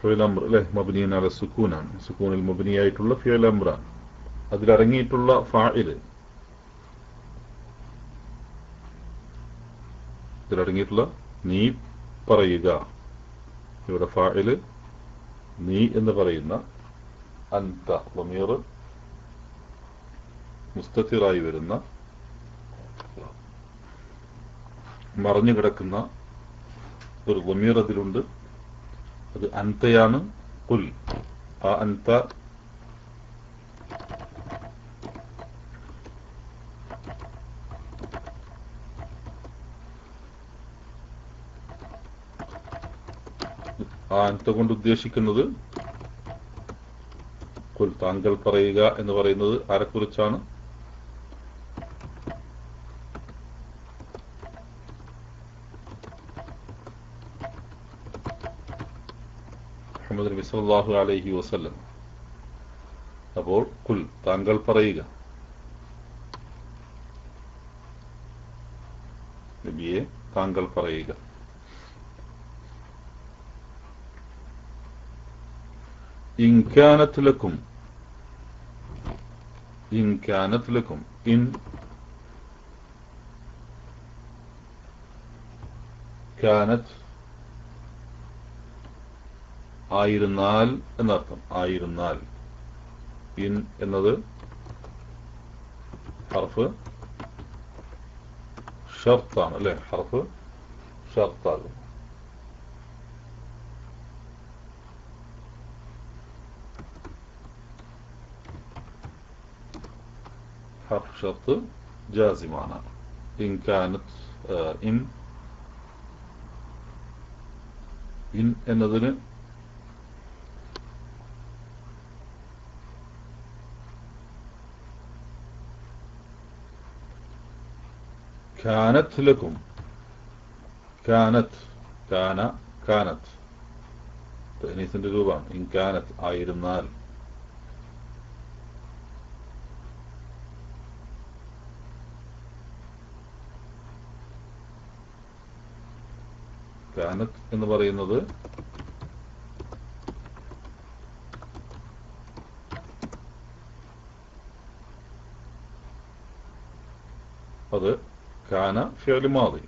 ഫിയൽ അംർ അല്ലെ മബനിയൻ അല സുക്കൂനാണ് സുക്കൂനിൽ മബനിയായിട്ടുള്ള ഫിയൽ അംറാണ് അതിലടങ്ങിയിട്ടുള്ള ഫായില് ഇതിലടങ്ങിയിട്ടുള്ള നീ പറയുക ഇവിടെ ഫായില് നീ എന്ന് പറയുന്ന അന്ത വമീർ മുസ്തത്തിറായി വരുന്ന മറഞ്ഞു കിടക്കുന്ന ഒരു വമീർ അതിലുണ്ട് അത് അന്തയാണ് കുൽ ആ അന്ത ആ അന്ത കൊണ്ട് ഉദ്ദേശിക്കുന്നത് കുൽ താങ്കൾ പറയുക എന്ന് പറയുന്നത് ആരെക്കുറിച്ചാണ് മുഹമ്മദ് നബി സല്ലല്ലാഹു അലൈഹി വസല്ലം അപ്പോൾ കുൽ താങ്കൾ പറയുക നബിയെ താങ്കൾ പറയുക ഇൻ കാനത് ലക്കും ഇൻ കാനത് ലക്കും ഇൻ കാനത് ആയിരുന്നാൽ എന്നർത്ഥം ആയിരുന്നാൽ ഇൻ എന്നത് ഹർഫ് ഷർത്താണ് അല്ലെ ഹർഫ് ഷർത്താകും ഹർഫ് ഷർത്ത് ജാസിമാണ് ഇൻ കാനത്ത് ഇൻ ഇൻ എന്നതിന് كانت لكم كانت كان كانت തനീസിന്റെ രൂപമാണ് ഇൻ കാനത്ത് ആയിരുന്നാൽ കാനത്ത് എന്ന് പറയുന്നത് അത് കാന ഫിയൽ മാതി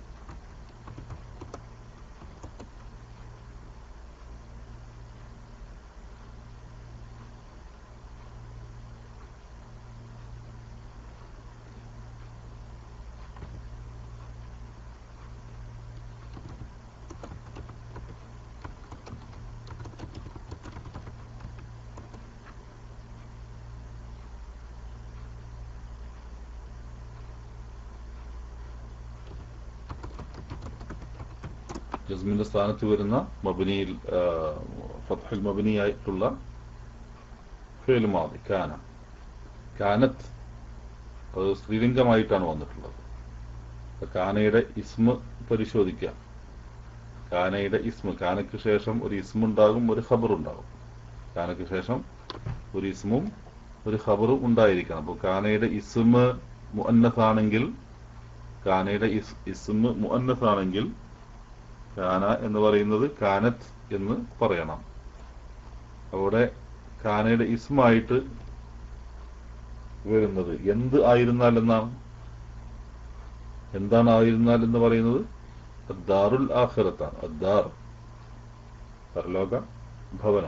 ജസ്മിന്റെ സ്ഥാനത്ത് വരുന്ന മബനിയിൽ ഫത്ഹുൽ മബനിയായിട്ടുള്ള ഫേൽ മാതി കാന കാനത്ത് അത് സ്ത്രീലിംഗമായിട്ടാണ് വന്നിട്ടുള്ളത് കാനയുടെ ഇസ്മ പരിശോധിക്കാം കാനയുടെ ഇസ്മ കാനയ്ക്ക് ശേഷം ഒരു ഇസ്മ ഉണ്ടാകും ഒരു ഖബർ ഉണ്ടാകും കാനയ്ക്ക് ശേഷം ഒരു ഇസ്മും ഒരു ഖബറും ഉണ്ടായിരിക്കണം അപ്പോൾ കാനയുടെ ഇസ്മ മുഅന്നസാണെങ്കിൽ കാനയുടെ ഇസ് ഇസ്മ മുഅന്നസാണെങ്കിൽ കാന എന്ന് പറയുന്നത് കാനത്ത് എന്ന് പറയണം അവിടെ കാനയുടെ ഇസ്മായിട്ട് വരുന്നത് എന്ത് ആയിരുന്നാൽ എന്നാണ് എന്താണ് ആയിരുന്നാൽ എന്ന് പറയുന്നത് ദാറുൽ ആഖിറത്താണ് അദ്ദാർ പരലോക ഭവനം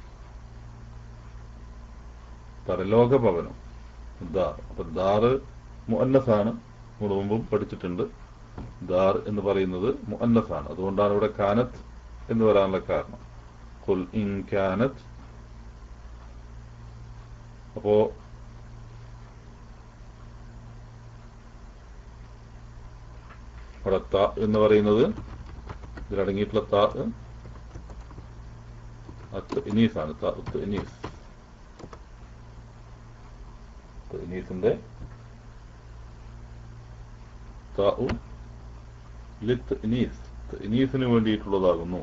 പരലോക ഭവനം ദാർ അപ്പൊ ദാറ് മുഅന്നസാണ് നമ്മൾ മുമ്പും പഠിച്ചിട്ടുണ്ട് ദാർ എന്ന് പറയുന്നത് മുഅന്നസാണ് അതുകൊണ്ടാണ് ഇവിടെ കാനത്ത് എന്ന് വരാനുള്ള കാരണം ഖുൽ ഇൻ കാനത്ത് അപ്പോ അവിടെ ത എന്ന് പറയുന്നത് ഇതിലടങ്ങിയിട്ടുള്ള ത അത്ത് ഇനീസാണ് ത ഉത്ത് ഇനീസ് ഇനീസിന്റെ താഉ ലിത്ത് ഇനീസ് ഇനീസിന് വേണ്ടിയിട്ടുള്ളതാകുന്നു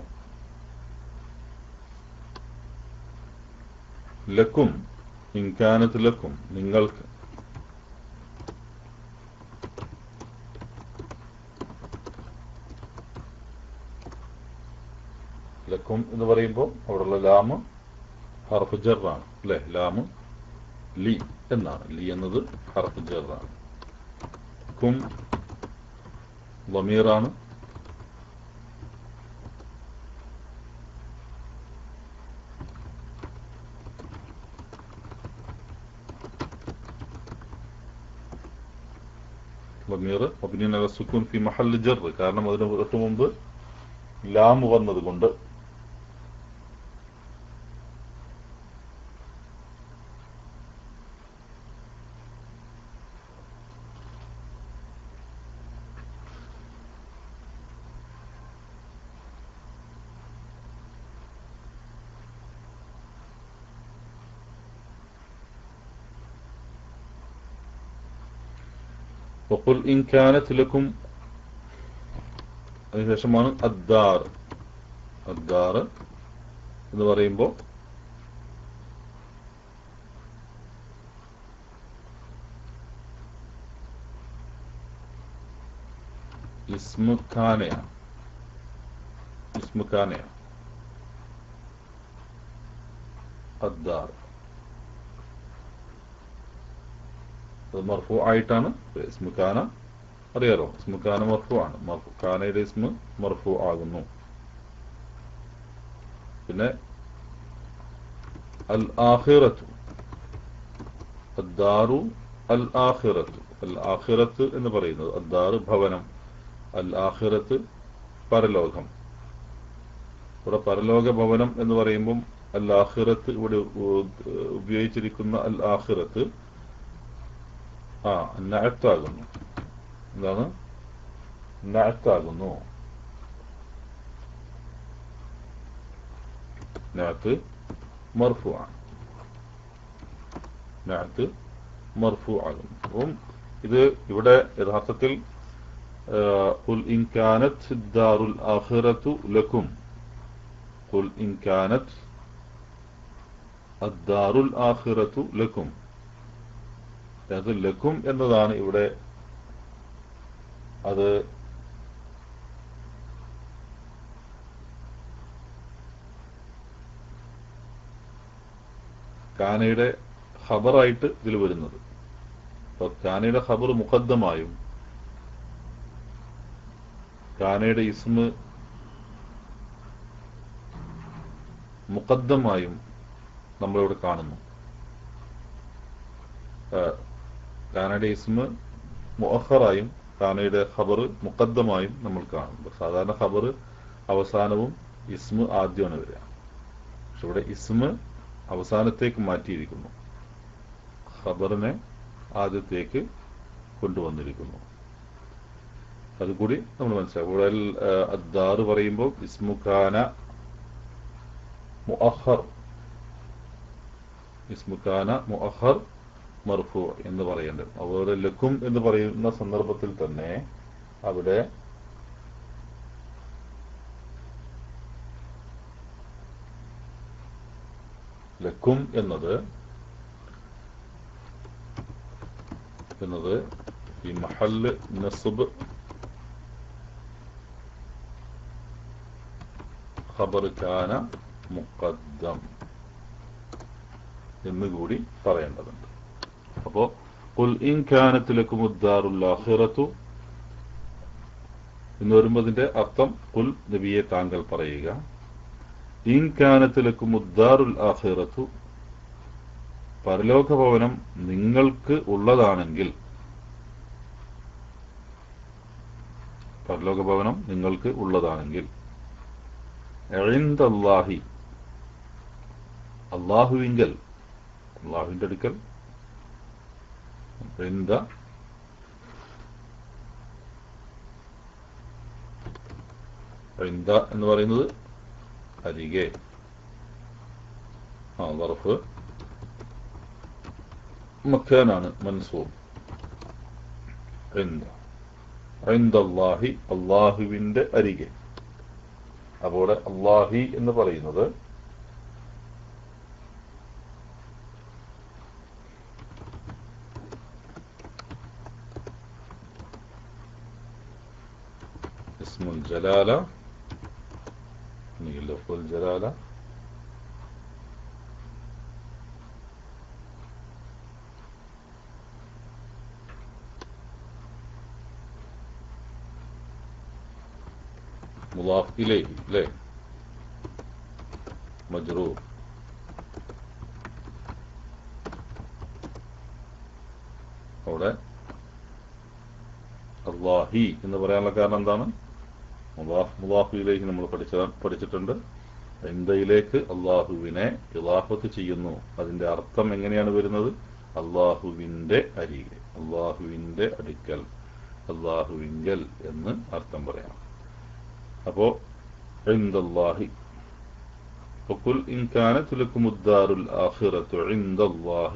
ലക്കും ഇൻകാനത്ത് ലക്കും നിങ്ങൾക്ക് ലക്കും എന്ന് പറയുമ്പോൾ അവിടെയുള്ള ലാമ് ഹർഫ് ജറാണ് അല്ലെ ലാമ് ലി എന്നാണ് ലി എന്നത് ഹർഫ് ജറാണ് കും വമീറാണ് വമീർ മബ്നിയൻ അല സുക്കൂൻ ഫി മഹല്ല് ജർ കാരണം അതിന് തൊട്ട് മുമ്പ് ലാം വന്നത് കൊണ്ട് وقل إن كانت لكم അതിനുശേഷമാണ് അദ്ദാർ അദ്ദാർ എന്ന് പറയുമ്പോൾ ഇസ്മുഖാനയാണ് ഇസ്മുഖാനയാണ് അദ്ദാർ അത് മർഫു ആയിട്ടാണ് ഇസ്മുഖാന അറിയാലോ ഇസ്മുഖാന മർഫു ആണ് മർഫു ഖാനയുടെ ഇസ്മു മർഫു ആകുന്നു പിന്നെ അൽ ആഖിറത്തു അദ്ദാറു അൽ ആഖിറത്തു അൽ ആഖിറത്ത് എന്ന് പറയുന്നത് അദ്ദാറ് ഭവനം അൽ ആഖിറത്ത് പരലോകം ഇവിടെ പരലോക ഭവനം എന്ന് പറയുമ്പം അൽ ആഖിറത്ത് ഇവിടെ ഉപയോഗിച്ചിരിക്കുന്ന അൽ ആഖിറത്ത് ആ നഅത്താകുന്നു എന്താണ് നഅത്താകുന്നു നഅത്ത് മർഫു ആണ് നഅത്ത് മർഫു ആകുന്നു അപ്പം ഇത് ഇവിടെ യഥാർത്ഥത്തിൽ قل إن كانت الدار الآخرة لكم قل إن كانت الدار الآخرة لكم അത് ലക്കും എന്നതാണ് ഇവിടെ അത് കാനയുടെ ഖബറായിട്ട് ഇതിൽ വരുന്നത് അപ്പൊ കാനയുടെ ഖബർ മുഖദ്ദമായും കാനയുടെ ഇസ്മ് മുഖദ്ദമായും നമ്മളിവിടെ കാണുന്നു കാനയുടെ ഇസ്മ് മുഅഖറായും കാനയുടെ ഖബർ മുഖദ്ദമായും നമ്മൾ കാണും സാധാരണ ഖബർ അവസാനവും ഇസ്മ് ആദ്യമാണ് വരിക പക്ഷെ ഇവിടെ ഇസ്മ് അവസാനത്തേക്ക് മാറ്റിയിരിക്കുന്നു ഖബറിനെ ആദ്യത്തേക്ക് കൊണ്ടുവന്നിരിക്കുന്നു അതുകൂടി നമ്മൾ മനസ്സിലാക്കും ഇവിടെ അദ്ദാറ് പറയുമ്പോൾ ഇസ്മുഖാന മുഅഖർ ഇസ്മുഖാന മുഅഖർ മർഫു എന്ന് പറയേണ്ടത് അതുപോലെ ലക്കും എന്ന് പറയുന്ന സന്ദർഭത്തിൽ തന്നെ അവിടെ ലക്കും എന്നത് എന്നത് ഈ മഹല്ല് നസുബ് ഖബർ കാന മുഖദ്ദം എന്നുകൂടി പറയേണ്ടതുണ്ട് അപ്പോ കുൽ ഇൻ കാനത്ത് ലക്കും ഉദ്ദാറുൽ ആഖിറത്തു എന്ന് വരുമ്പോൾ അതിന്റെ അർത്ഥം കുൽ നബിയെ താങ്കൾ പറയുക ഇൻ കാനത്ത് ലക്കും ഉദ്ദാറുൽ ആഖിറത്തു പരലോക ഭവനം നിങ്ങൾക്ക് ഉള്ളതാണെങ്കിൽ പരലോക ഭവനം നിങ്ങൾക്ക് ഉള്ളതാണെങ്കിൽ അള്ളാഹി അള്ളാഹുവിങ്കൽ അള്ളാഹുവിന്റെ അടുക്കൽ عند عند എന്ന് പറയുന്നത് അരികെ ആ ظرف മക്കാനാണ് മൻസൂബ് عند عند الله അള്ളാഹുവിന്റെ അരികെ അപ്പോൾ അള്ളാഹി എന്ന് പറയുന്നത് اسم الجلالة ലഫ്ദുൽ ജലാല മുലാഫ് ഇലൈഹി അല്ലേ മജ്റൂർ അവിടെ അള്ളാഹി എന്ന് പറയാനുള്ള കാരണം എന്താണ് മുലാഫ് മുലാഫിയിലേക്ക് നമ്മൾ പഠിച്ച പഠിച്ചിട്ടുണ്ട് എന്തയിലേക്ക് അള്ളാഹുവിനെ ഇലാഫത്ത് ചെയ്യുന്നു അതിന്റെ അർത്ഥം എങ്ങനെയാണ് വരുന്നത് അള്ളാഹുവിന്റെ അരികെ അള്ളാഹുവിന്റെ അടുക്കൽ അള്ളാഹുവിങ്കൽ എന്ന് അർത്ഥം പറയാം അപ്പോ ഇന്ദല്ലാഹി فقل إن كانت لكم الدار الآخرة عند الله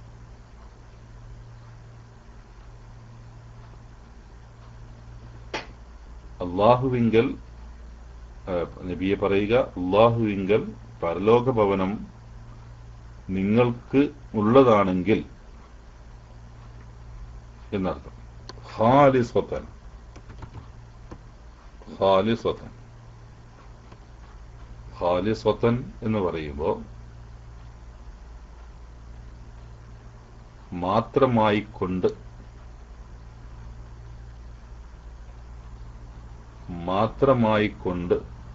അള്ളാഹുവിങ്കൽ നബിയെ പറയുക അള്ളാഹുവിങ്കൽ പരലോക ഭവനം നിങ്ങൾക്ക് ഉള്ളതാണെങ്കിൽ എന്നർത്ഥം ഖാലിസ്വത്തൻ ഖാലിസ്വത്തൻ ഖാലിസ്വത്തൻ എന്ന് പറയുമ്പോൾ മാത്രമായി കൊണ്ട് മാത്രമായി കൊണ്ട്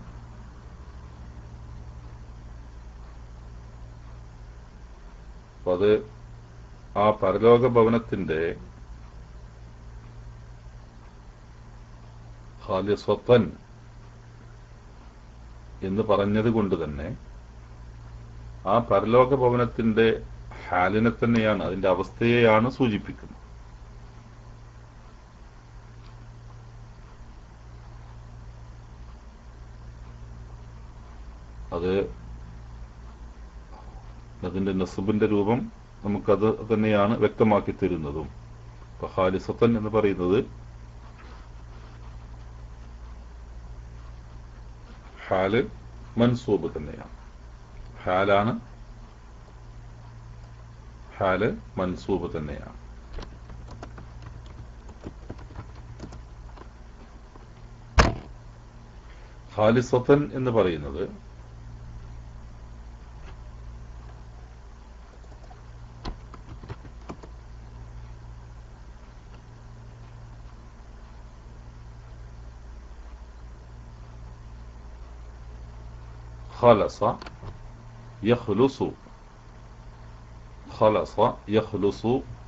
അപ്പൊ അത് ആ പരലോക ഭവനത്തിന്റെ ഖാലിസ്വത്തൻ എന്ന് പറഞ്ഞത് കൊണ്ട് തന്നെ ആ പരലോക ഭവനത്തിന്റെ ഹാലിനെ തന്നെയാണ് അതിന്റെ അവസ്ഥയെയാണ് സൂചിപ്പിക്കുന്നത് അത് അതിന്റെ നസുബിന്റെ രൂപം നമുക്കത് തന്നെയാണ് വ്യക്തമാക്കി തരുന്നതും ഇപ്പൊ ഹാലിസത്തൻ എന്ന് പറയുന്നത് ഹാല് മൻസൂബ് തന്നെയാണ് ഹാലാണ് ഹാല് മൻസൂബ് തന്നെയാണ് ഖാലിസത്തൻ എന്ന് പറയുന്നത് خلص يخلص خلص يخلص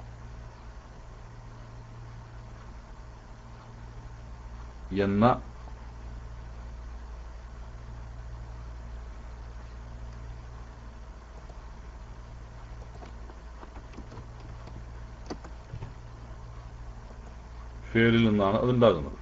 എന്ന ഫേലിൽ നിന്നാണ് അതുണ്ടാകുന്നത്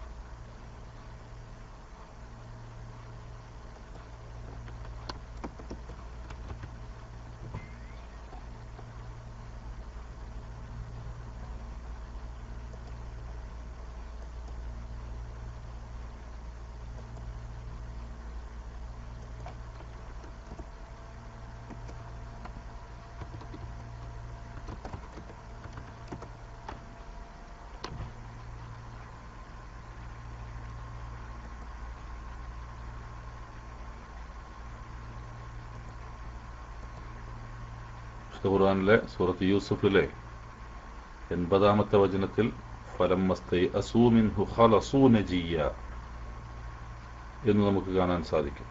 വിശുദ്ധ ഖുർആനിലെ സൂറത്ത് യൂസുഫിലെ എൺപതാമത്തെ വചനത്തിൽ ഫലമസ്തൈ അസൂമിൻഹു ഖലസൂ നജിയ എന്ന് നമുക്ക് കാണാൻ സാധിക്കും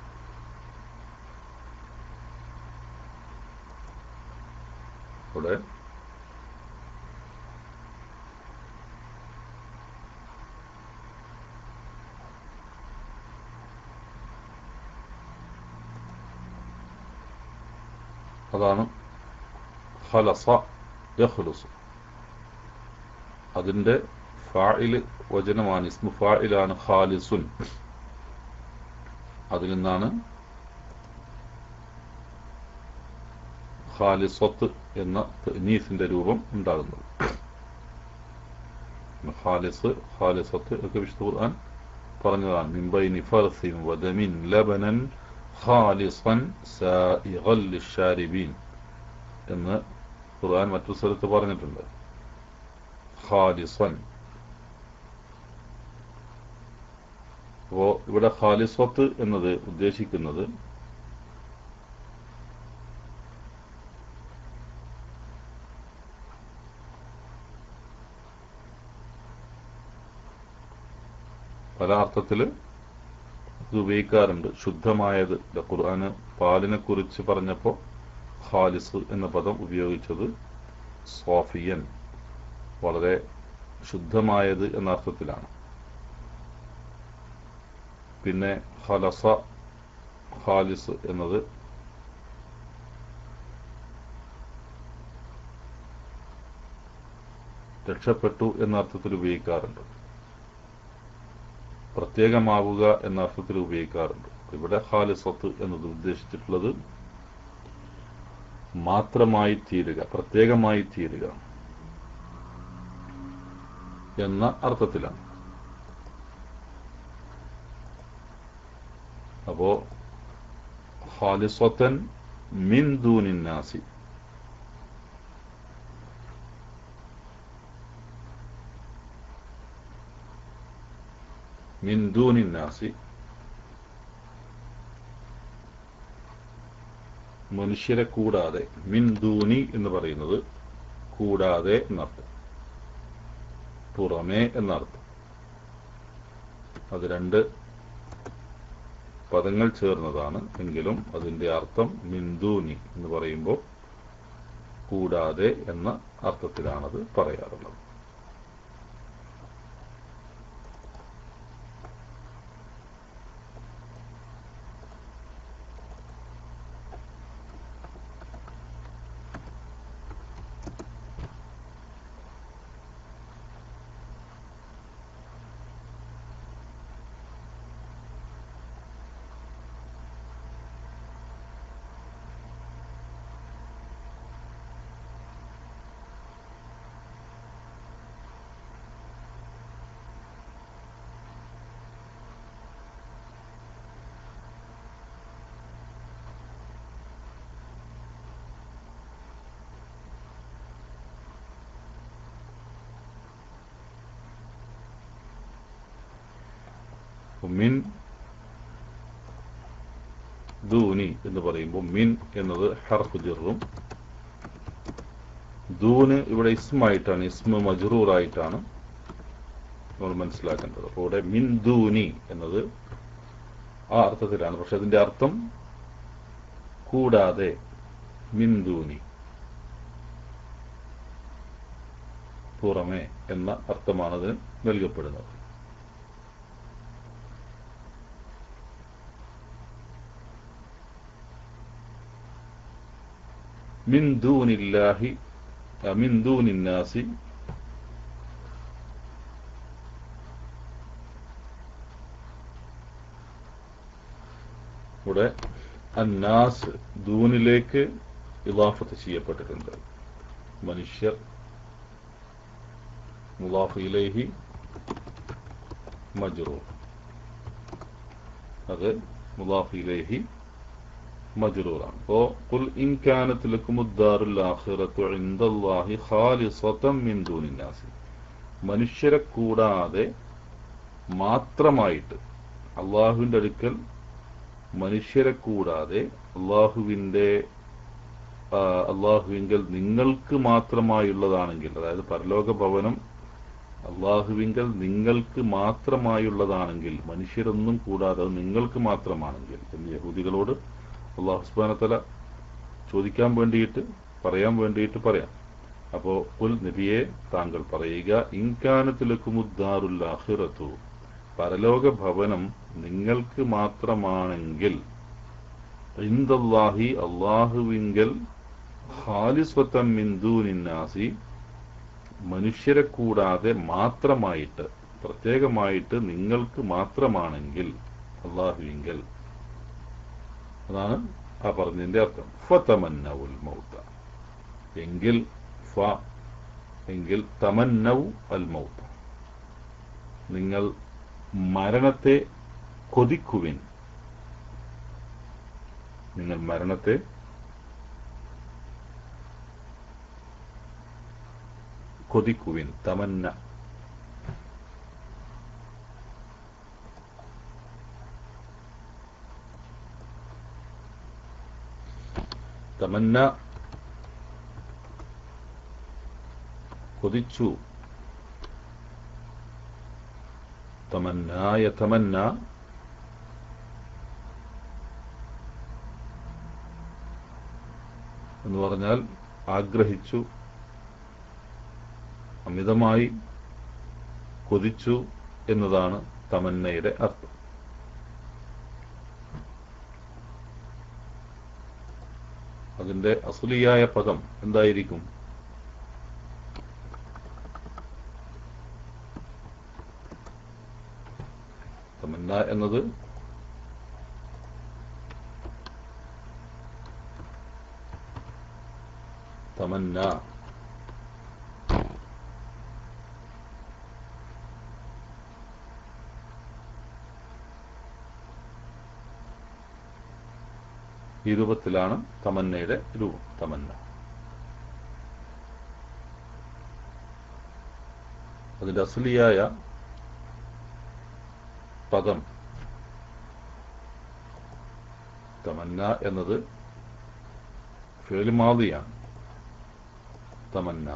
ഇവിടെ അതാണ് ഖലസ യഖ്ലുസു അതിന്റെ ഫായില് വചനമാണ് ഇസ്മു ഫായിലാണ് ഖാലിസുൻ അതിൽ നിന്നാണ് ഖാലിസത്ത് എന്ന നീസിന്റെ രൂപം ഉണ്ടാകുന്നത് ഖാലിസ് ഖാലിസത്ത് ഒക്കെ വിശുദ്ധ ഖുർആൻ പറഞ്ഞതാണ് മിംബൈനി ഫർസിൻ വദമിൻ ലബനൻ ഖാലിസൻ സായിഗൽ ലിശാരിബീൻ എന്ന് ഖുർആൻ മറ്റൊരു സ്ഥലത്ത് പറഞ്ഞിട്ടുണ്ട് ഖാലിസൻ അപ്പോ ഇവിടെ ഖാലിസ്വത്ത് എന്നത് ഉദ്ദേശിക്കുന്നത് പല അർത്ഥത്തിൽ ഇത് ഉപയോഗിക്കാറുണ്ട് ശുദ്ധമായത് ഇത് ഖുർആന് പാലിനെ കുറിച്ച് പറഞ്ഞപ്പോൾ ഖാലിസ് എന്ന പദം ഉപയോഗിച്ചത് സോഫിയൻ വളരെ ശുദ്ധമായത് എന്ന അർത്ഥത്തിലാണ് പിന്നെ ഖലസ ഖാലിസ് എന്നത് രക്ഷപ്പെട്ടു എന്ന അർത്ഥത്തിൽ ഉപയോഗിക്കാറുണ്ട് പ്രത്യേകമാവുക എന്ന അർത്ഥത്തിൽ ഉപയോഗിക്കാറുണ്ട് ഇവിടെ ഖാലിസത്ത് എന്നത് ഉദ്ദേശിച്ചിട്ടുള്ളത് മാത്രമായി തീരുക പ്രത്യേകമായി തീരുക എന്ന അർത്ഥത്തിലാണ് അപ്പോ ഖാലിസത്തൻ മിൻ ദൂനിന്നാസി മിൻ ദൂനിന്നാസി മനുഷ്യരെ കൂടാതെ മിൻ ദൂനി എന്ന് പറയുന്നത് കൂടാതെ എന്നർത്ഥം പുറമേ എന്നർത്ഥം അത് രണ്ട് പദങ്ങൾ ചേർന്നതാണ് എങ്കിലും അതിന്റെ അർത്ഥം മിന്ദൂനി എന്ന് പറയുമ്പോൾ കൂടാതെ എന്ന അർത്ഥത്തിലാണത് പറയാറുള്ളത് മിൻ ദൂനി എന്ന് പറയുമ്പോൾ മിൻ എന്നത് ഹർഫ് ജിറും ദൂന് ഇവിടെ ഇസ്മായിട്ടാണ് ഇസ്മ മജറൂറായിട്ടാണ് നമ്മൾ മനസ്സിലാക്കേണ്ടത് അപ്പോൾ ഇവിടെ മിൻ ദൂനി എന്നത് ആ അർത്ഥത്തിലാണ് പക്ഷെ അതിന്റെ അർത്ഥം കൂടാതെ മിൻ ദൂനി പുറമെ എന്ന അർത്ഥമാണ് അതിന് നൽകപ്പെടുന്നത് മിൻ ദൂനില്ലാഹി മിൻ ദൂനിന്നാസി ഇവിടെ അന്നാസ് ദൂനിലേക്ക് ഇലാഫത്ത് ചെയ്യപ്പെട്ടിട്ടുണ്ട് മനുഷ്യർ മുലാഫ് ഇലൈഹി മജ്റൂർ അത് മുലാഫ് ഇലൈഹി മജ്റൂറാണ് അപ്പോ ഖുൽ ഇൻ കാനത് ലക്കും ഉദ്ദാറുൽ ആഖിറത്തു ഇൻദല്ലാഹി ഖാലിസതൻ മിൻ ദൂനിന്നാസ് മനുഷ്യരെ കൂടാതെ മാത്രമായിട്ട് അള്ളാഹുവിന്റെ അടുക്കൽ മനുഷ്യരെ കൂടാതെ അള്ളാഹുവിന്റെ അള്ളാഹുവിങ്കൽ നിങ്ങൾക്ക് മാത്രമായുള്ളതാണെങ്കിൽ അതായത് പരലോക ഭവനം അള്ളാഹുവിങ്കൽ നിങ്ങൾക്ക് മാത്രമായുള്ളതാണെങ്കിൽ മനുഷ്യരൊന്നും കൂടാതെ അത് നിങ്ങൾക്ക് മാത്രമാണെങ്കിൽ എന്ന് യഹൂദികളോട് അള്ളാഹു സുബാനത്തല ചോദിക്കാൻ വേണ്ടിയിട്ട് പറയാൻ വേണ്ടിയിട്ട് പറയാം അപ്പോ കുൽ നബിയെ താങ്കൾ പറയുക ഇൻകാനത്തിലക്കുമുദ്ദാറുല്ലാഹിറത്തു പരലോക ഭവനം നിങ്ങൾക്ക് മാത്രമാണെങ്കിൽ ഇന്ദല്ലാഹി അള്ളാഹുവിങ്കൽ ഖാലിസ്വത്തം മിന്ദൂനിന്നാസി മനുഷ്യരെ കൂടാതെ മാത്രമായിട്ട് പ്രത്യേകമായിട്ട് നിങ്ങൾക്ക് മാത്രമാണെങ്കിൽ അള്ളാഹുവിങ്കൽ അതാണ് ആ പറഞ്ഞതിന്റെ അർത്ഥം ഫതമന്നവുൽ മൗത്ത എങ്കിൽ ഫ എങ്കിൽ തമന്നൗ അൽ മൗത്ത നിങ്ങൾ മരണത്തെ കൊതിക്കുവിൻ നിങ്ങൾ മരണത്തെ കൊതിക്കുവിൻ തമന്ന തമന്ന കൊതിച്ചു തമന്ന യതമന്ന എന്ന് പറഞ്ഞാൽ ആഗ്രഹിച്ചു അമിതമായി കൊതിച്ചു എന്നതാണ് തമന്നയുടെ അർത്ഥം അതിന്റെ അസുലിയായ പദം എന്തായിരിക്കും തമന്ന എന്നത് തമന്ന ഈ രൂപത്തിലാണ് തമന്നയുടെ രൂപം തമന്ന അതിന്റെ അസുലിയായ പദം തമന്ന എന്നത് ഫേലിമാതിയാണ് തമന്ന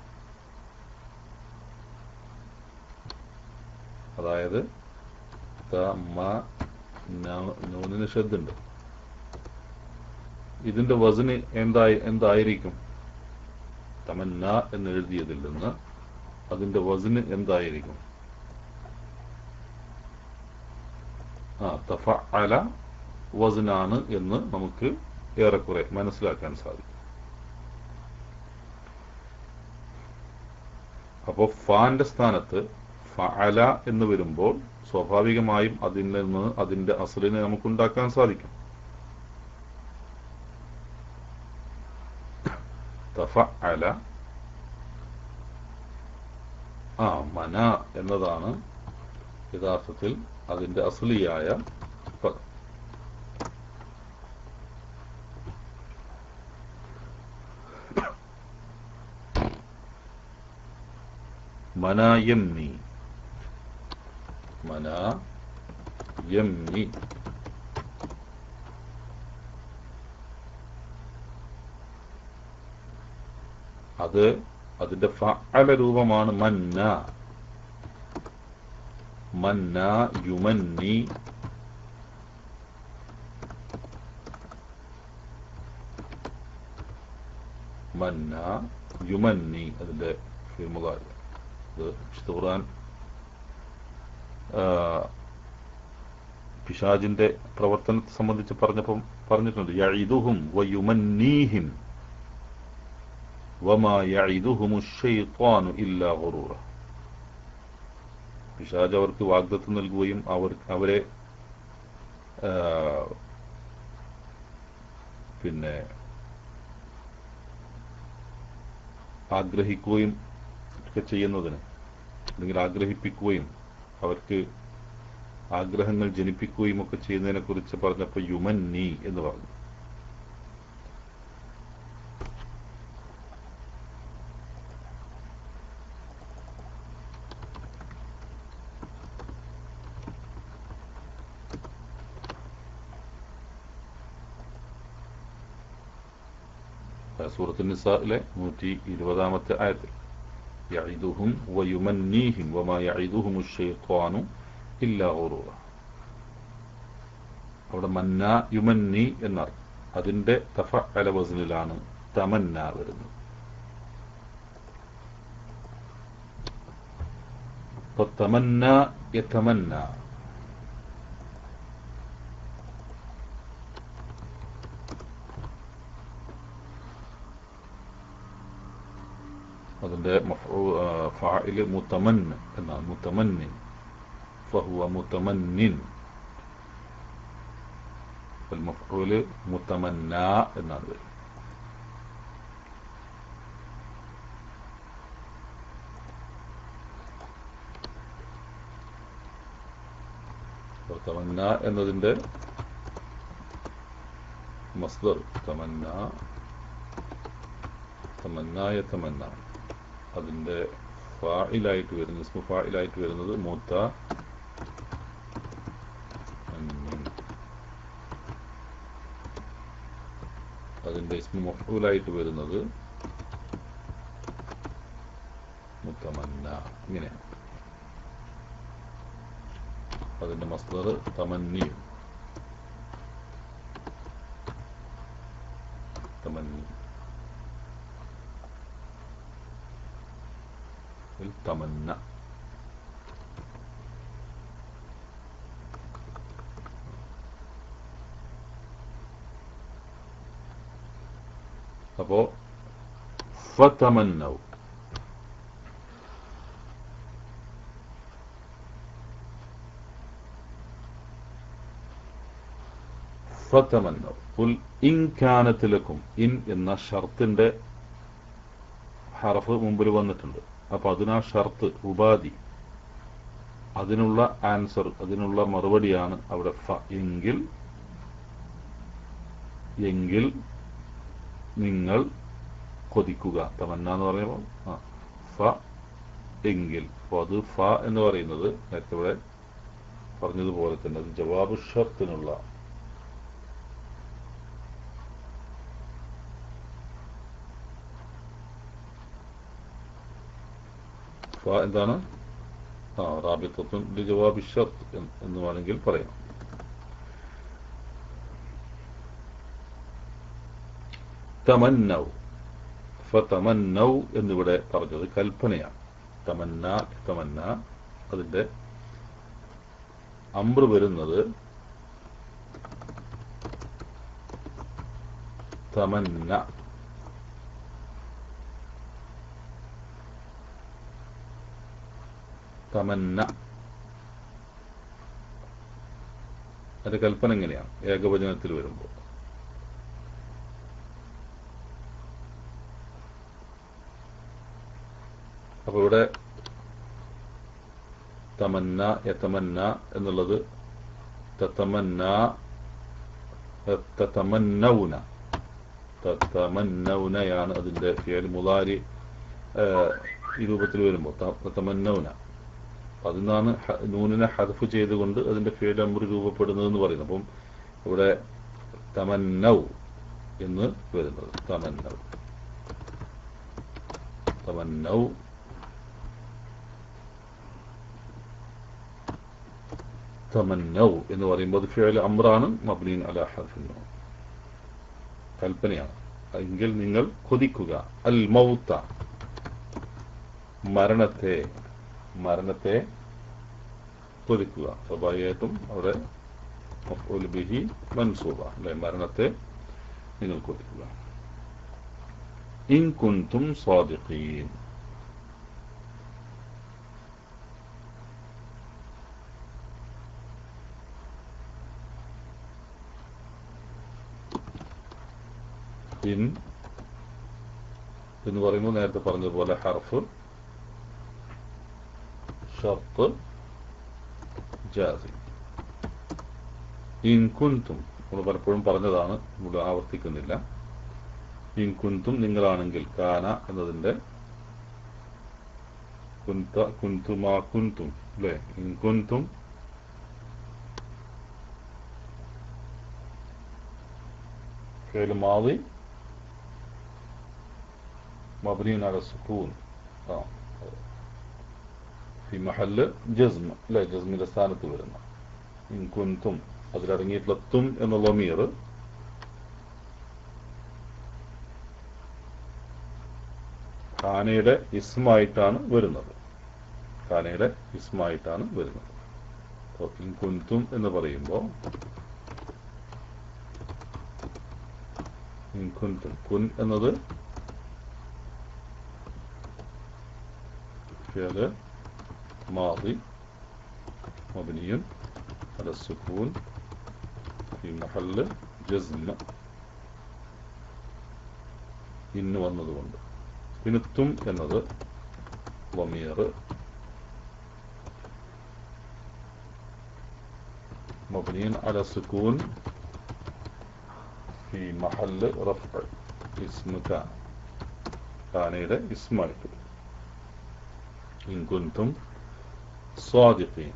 അതായത് തമ നൂനിന് ശ്രദ്ധുണ്ട് ഇതിന്റെ വസന് എന്തായി എന്തായിരിക്കും തമന്ന എന്ന് എഴുതിയതിൽ നിന്ന് അതിന്റെ വസന് എന്തായിരിക്കും ആ തഫ അല വസനാണ് എന്ന് നമുക്ക് ഏറെക്കുറെ മനസ്സിലാക്കാൻ സാധിക്കും അപ്പോൾ ഫാന്റെ സ്ഥാനത്ത് ഫഅല എന്ന് വരുമ്പോൾ സ്വാഭാവികമായും അതിൽ നിന്ന് അതിന്റെ അസലിനെ നമുക്ക് ഉണ്ടാക്കാൻ സാധിക്കും തഫഅല ആ മന എന്നതാണ് യഥാർത്ഥത്തിൽ അതിന്റെ അസലിയായ പദം മന യംനി മന യംനി അത് അതിന്റെ ഫഅല രൂപമാണ് മന്ന മന്ന യുമന്നി മന്ന യുമന്നി അതിന്റെ ഫിർമുദാരി ഇത് വിശുദ്ധ ഖുർആൻ ആ, പിശാജിന്റെ പ്രവർത്തനത്തെ സംബന്ധിച്ച് പറഞ്ഞപ്പം പറഞ്ഞിട്ടുണ്ട് യഇദുഹും വയുമന്നീഹിം വമാ യഇദുഹുമു ശൈത്വാനു ഇല്ലാ ഗുറൂറ പിശാജ് അവർക്ക് വാഗ്ദത്തം നൽകുകയും അവർ അവരെ ആ, പിന്നെ ആഗ്രഹിക്കുകയും ഒക്കെ ചെയ്യുന്നതിന് അല്ലെങ്കിൽ ആഗ്രഹിപ്പിക്കുകയും അവർക്ക് ആഗ്രഹങ്ങൾ ജനിപ്പിക്കുകയും ഒക്കെ ചെയ്യുന്നതിനെ കുറിച്ച് പറഞ്ഞപ്പോൾ യുമൻ നീ എന്ന് പറഞ്ഞു സൂറത്ത് നിസായിലെ നൂറ്റി ഇരുപതാമത്തെ ആയത്തിൽ യഇദുഹും വയുമന്നീഹിം വമാ യഇദുഹുമു ശൈത്വാനു ഇല്ലാ ഗുറൂറ അവിടെ മന്ന യുമന്നി എന്നർത്ഥം അതിന്റെ തഫ അല വസ്നിലാണ് തമന്ന വരുന്നത് അപ്പൊ തമന്ന യതമന്ന അതിന്റെ മഫ്ഊ- ആ, ഫാഇല് മുത്തമന്ന് എന്നാണ് മുത്തമന്നിൻ ഫഹുവ മുത്തമന്നിൻ المفعول متمنى എന്നാണ് വരുന്നത് അപ്പോൾ തമന്ന എന്നതിന്റെ മസ്ദർ തമന്ന തമന്നായ തമന്ന അതിന്റെ ഫായിലായിട്ട് വരുന്നത് ഇസ്മു ഫായിലായിട്ട് വരുന്നത് മൂത്ത അതിന്റെ അതിന്റെ ഇസ്മു മഫ്ഊലായിട്ട് വരുന്നത് മുത്തമന്ന ഇങ്ങനെയാണ് അതിന്റെ മസ്ദർ തമന്നിയും തമന്നി തമന്ന അപ്പോ ഫതമന്നൗ ഫതമന്നൗ ഖുൽ ഇൻ കാനത്ത് ലക്കും ഇൻ എന്ന ഷർത്തിന്റെ ഹറഫ് മുമ്പിൽ വന്നിട്ടുണ്ട് അപ്പൊ അതിനാ ഷർത്ത് ഉപാധി അതിനുള്ള ആൻസർ അതിനുള്ള മറുപടിയാണ് അവിടെ ഫ എങ്കിൽ എങ്കിൽ നിങ്ങൾ കൊതിക്കുക തമന്ന എന്ന് പറയുമ്പോൾ ആ ഫ എങ്കിൽ അപ്പോൾ അത് ഫ എന്ന് പറയുന്നത് നേരത്തെ ഇവിടെ പറഞ്ഞതുപോലെ തന്നെ അത് ജവാബ് ഷർത്തിനുള്ള ഫ എന്താണ് ആ റാബിത്വത്തും ജവാബ് ഷർത്ത് എന്ന് വേണമെങ്കിൽ പറയാം തമന്നൗ ഫതമന്നൗ എന്നിവിടെ പറഞ്ഞത് കൽപ്പനയാണ് തമന്ന തമന്ന അതിന്റെ അമ്ര വരുന്നത് തമന്ന തമന്ന അതിന്റെ കൽപ്പന എങ്ങനെയാണ് ഏകവചനത്തിൽ വരുമ്പോൾ അപ്പൊ ഇവിടെ തമന്ന യതമന്ന എന്നുള്ളത് തതമന്ന തതമന്നൗന തതമന്നൗനയാണ് അതിന്റെ ഫിയൽ മുതാരി ഈ രൂപത്തിൽ വരുമ്പോൾ തതമന്നൗന അതിന്നാണ് നൂനിനെ ഹദഫ് ചെയ്തുകൊണ്ട് അതിന്റെ ഫിയൽ അമ്പർ രൂപപ്പെടുന്നതെന്ന് പറയുന്നത് അപ്പം ഇവിടെ തമന്നൗ എന്ന് വരുന്നത് തമന്നൗ തമന്നൗ തമന്നൗ എന്ന് പറയുമ്പോൾ അത് ഫിയൽ അമ്രാണ് മബ്ലീൻ അല ഹർഫിനോ കൽപ്പനയാണ് എങ്കിൽ നിങ്ങൾ കൊതിക്കുക അൽ മൗത്ത മരണത്തെ മരണത്തെ കൊതിക്കുക സ്വാഭാവികമായിട്ടും അവിടെ മഫ്ഊൽ ബിഹി മൻസൂബ അല്ലെ മരണത്തെ നിങ്ങൾ കൊതിക്കുക ഇൻ കുന്തും സ്വാദിഖീൻ ഇൻ എന്ന് പറയുമ്പോൾ നേരത്തെ പറഞ്ഞതുപോലെ ഹർഫ് ഷർത്ത് ജാസി ഇൻ കുന്തും നമ്മൾ പലപ്പോഴും പറഞ്ഞതാണ് ഇവിടെ ആവർത്തിക്കുന്നില്ല ഇൻ കുന്തും നിങ്ങളാണെങ്കിൽ കാന എന്നതിന്റെ കുന്ത കുന്തുമാ കുന്തും അല്ലെ ഇൻ കുന്തും فعل ماضي مبني على السكون آه. في محل جزم لا جزم സ്ഥാനത്ത് വരുന്ന ഇൻ കുന്തും അതിലടങ്ങിയിട്ടുള്ള തും എന്നുള്ള മീർ ഖാനയുടെ ഇസ്മായിട്ടാണ് വരുന്നത് ഖാനയുടെ ഇസ്മായിട്ടാണ് വരുന്നത് അപ്പോൾ ഇൻ കുന്തും എന്ന് പറയുമ്പോൾ ഇൻ കുന്തും കുൻ എന്നത് فعل ماضي مبني على السكون في محل جزم ഇന്ന് വന്നതുകൊണ്ട് പിന്നെ തും എന്നത് വമീർ مبني على السكون في محل رفع اسم كان كانയുടെ ഇസ്മായിട്ട് إن كنتم صادقين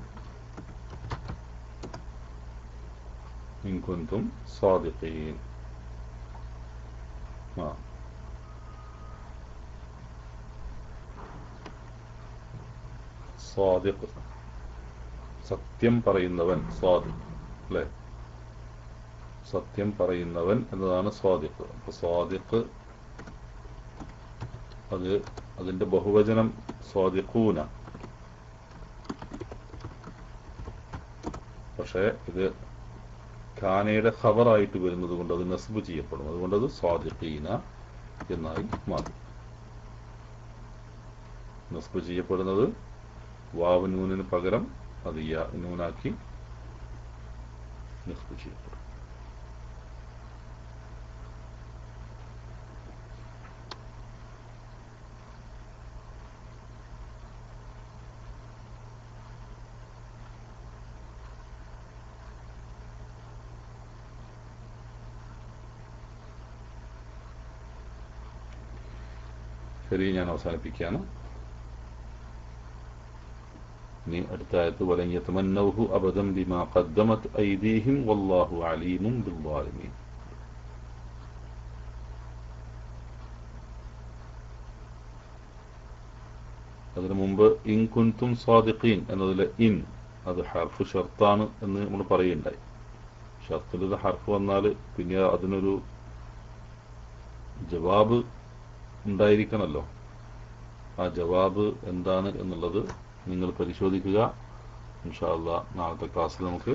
إن كنتم صادقين സ്വാദിഖ് സത്യം പറയുന്നവൻ സ്വാദിഖ് അല്ലേ സത്യം പറയുന്നവൻ എന്നതാണ് സ്വാദിഖ് അപ്പൊ സ്വാദിഖ് അത് അതിന്റെ ബഹുവചനം സ്വാദിഖൂന പക്ഷേ ഇത് ഖാനയുടെ ഖബറായിട്ട് വരുന്നത് കൊണ്ട് അത് നസ്ബ് ചെയ്യപ്പെടും അതുകൊണ്ട് അത് സ്വാദിഖീന എന്നായി മാറും നസ്ബ് ചെയ്യപ്പെടുന്നത് വാവ് നൂനിന് പകരം അത് യാ നൂനാക്കി നസ്ബ് ചെയ്യപ്പെടും ശരി ഞാൻ അവസാനിപ്പിക്കുകയാണ് ഇനി അടുത്ത ആയത്ത് വലൻ യതമന്നൗഹു അബദം ബിമാ ഖദ്ദമത് ഐദീഹിം വല്ലാഹു അലീമും ബിൽവാലിമീൻ അതിനു മുമ്പ് ഇൻ കുൻതും സ്വാദിഖീൻ എന്നതിലെ ഇൻ അത് ഹർഫ് ഷർത്താണ് എന്ന് നമ്മൾ പറയുണ്ടായി ഷർത്തിൽ ഇത് ഹർഫ് വന്നാൽ പിന്നെ അതിനൊരു ജവാബ് ഉണ്ടായിരിക്കണമല്ലോ ആ ജവാബ് എന്താണ് എന്നുള്ളത് നിങ്ങൾ പരിശോധിക്കുക ഇൻഷാല്ല നാളത്തെ ക്ലാസ്സിൽ നമുക്ക്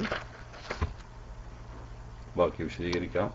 ബാക്കി വിശദീകരിക്കാം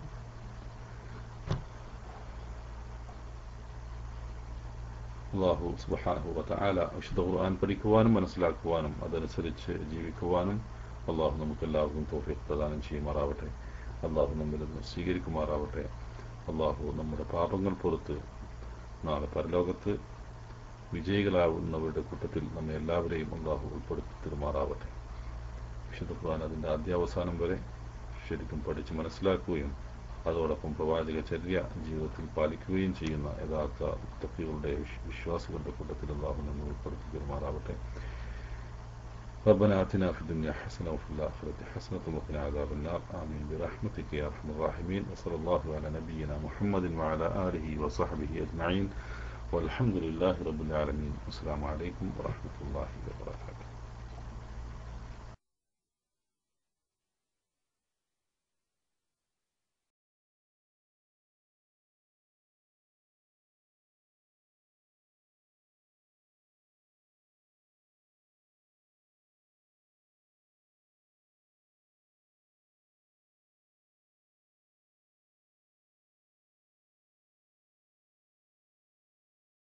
അള്ളാഹു സുബാനഹു വതആല വിശുദ്ധ ഖുർആൻ പഠിക്കുവാനും മനസ്സിലാക്കുവാനും അതനുസരിച്ച് ജീവിക്കുവാനും അള്ളാഹു നമുക്ക് എല്ലാവർക്കും തോഫിക് പ്രദാനം ചെയ്യുമാറാവട്ടെ അള്ളാഹു നമ്മിൽ നിന്ന് സ്വീകരിക്കുമാറാവട്ടെ അള്ളാഹു നമ്മുടെ പാപങ്ങൾ പുറത്ത് നാളെ പരലോകത്ത് വിജയികളാവുന്നവരുടെ കൂട്ടത്തിൽ നമ്മെ എല്ലാവരെയും അള്ളാഹു ഉൾപ്പെടുത്തി തീർമാറാവട്ടെ വിശുദ്ധ ഖുർആൻ അതിൻ്റെ ആദ്യാവസാനം വരെ ശരിക്കും പഠിച്ച് മനസ്സിലാക്കുകയും അതോടൊപ്പം പ്രവാചക ചര്യ ജീവിതത്തിൽ പാലിക്കുകയും ചെയ്യുന്ന യഥാർത്ഥ മുത്തഫികളുടെ വിശ്വാസികളുടെ കൂട്ടത്തിൽ അള്ളാഹു നമ്മെ ഉൾപ്പെടുത്തി തീർമാറാവട്ടെ ربنا آتنا في الدنيا حسنة وفي الآخرة حسنة وقنا عذاب النار آمين برحمتك يا أرحم الراحمين وصلى الله على نبينا محمد وعلى آله وصحبه أجمعين والحمد لله رب العالمين والسلام عليكم ورحمة الله وبركاته